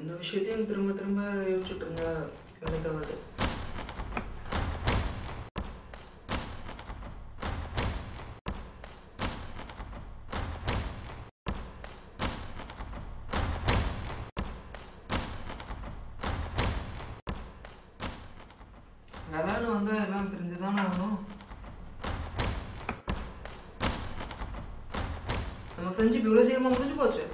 எந்த விஷயத்தையும் திரும்ப திரும்ப யோசிச்சுட்டு இருந்தா வேலைக்காகாது வேலைன்னு வந்தா எல்லாம் பிரிஞ்சுதானே ஆகணும் நம்ம ஃப்ரெண்ட்ஷிப் இவ்வளோ சீக்கிரமா முடிஞ்சு போச்சு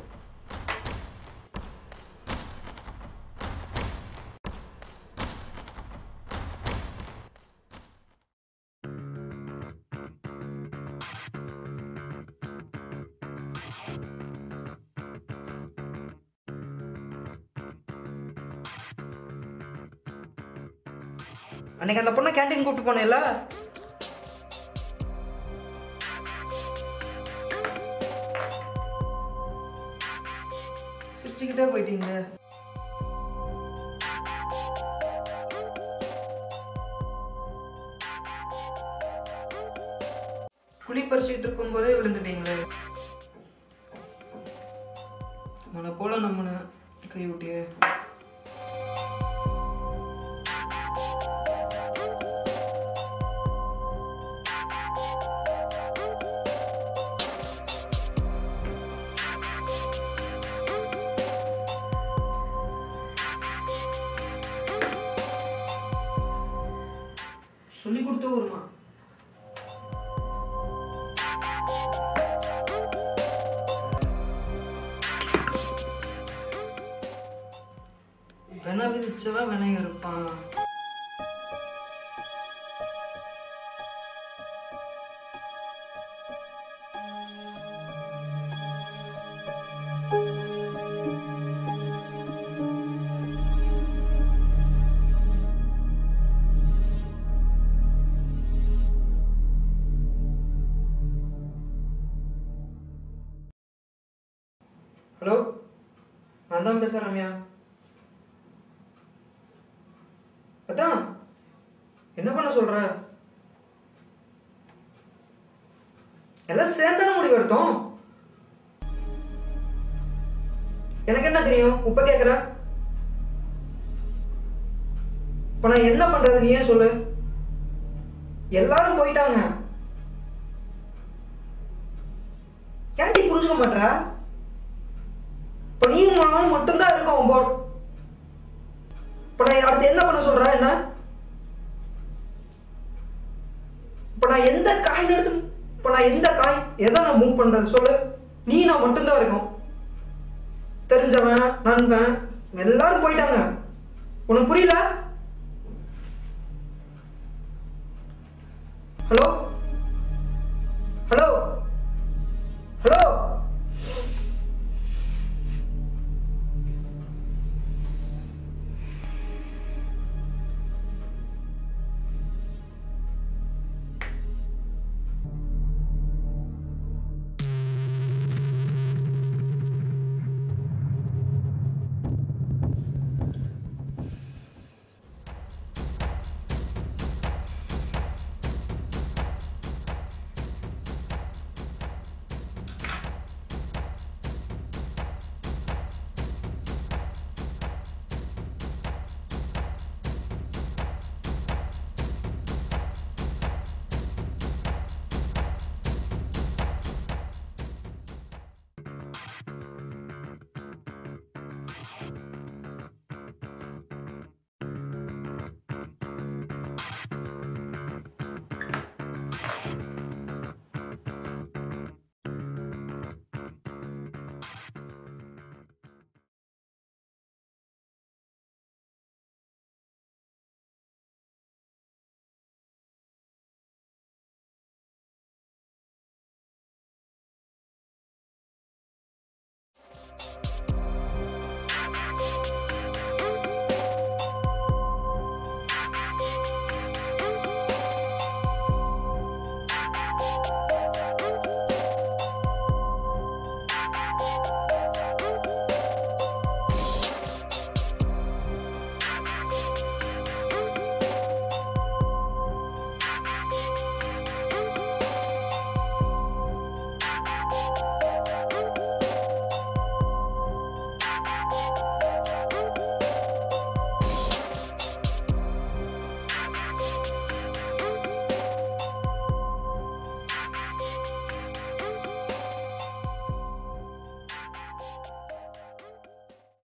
அன்னைக்கு அந்த பொண்ணை கேண்டீன் கூப்பிட்டு போனேல்ல சிரிச்சுக்கிட்டே போயிட்டீங்க குழி பறிச்சுட்டு இருக்கும் போதே விழுந்துட்டீங்களே உன்னை போல நம்மனை கை விட்டியே சொல்லி கொடுத்த வருமா வென விதிச்சவன் வினை இருப்பான் ஹலோ நான் தான் பேசுகிறேன் ரம்யா அதான் என்ன பண்ண சொல்ற எல்லாம் சேர்ந்தான முடிவு எடுத்தோம் எனக்கு என்ன தெரியும் உப்ப கேட்குற இப்போ நான் என்ன பண்றது நீ ஏன் சொல்லு எல்லாரும் போயிட்டாங்க ஏன்டி புரிஞ்சுக்க மாட்டா இப்போ நீ நானும் மட்டும்தான் இருக்கோம் போட் இப்போ நான் அடுத்து என்ன பண்ண சொல்ற என்ன இப்போ நான் எந்த காய் எடுத்து இப்போ நான் எந்த காய் எதை நான் மூவ் பண்றது சொல்லு நீ நான் மட்டும்தான் இருக்கோம் தெரிஞ்சவன் நண்பன் எல்லாரும் போயிட்டாங்க உனக்கு புரியல ஹலோ ஹலோ ஹலோ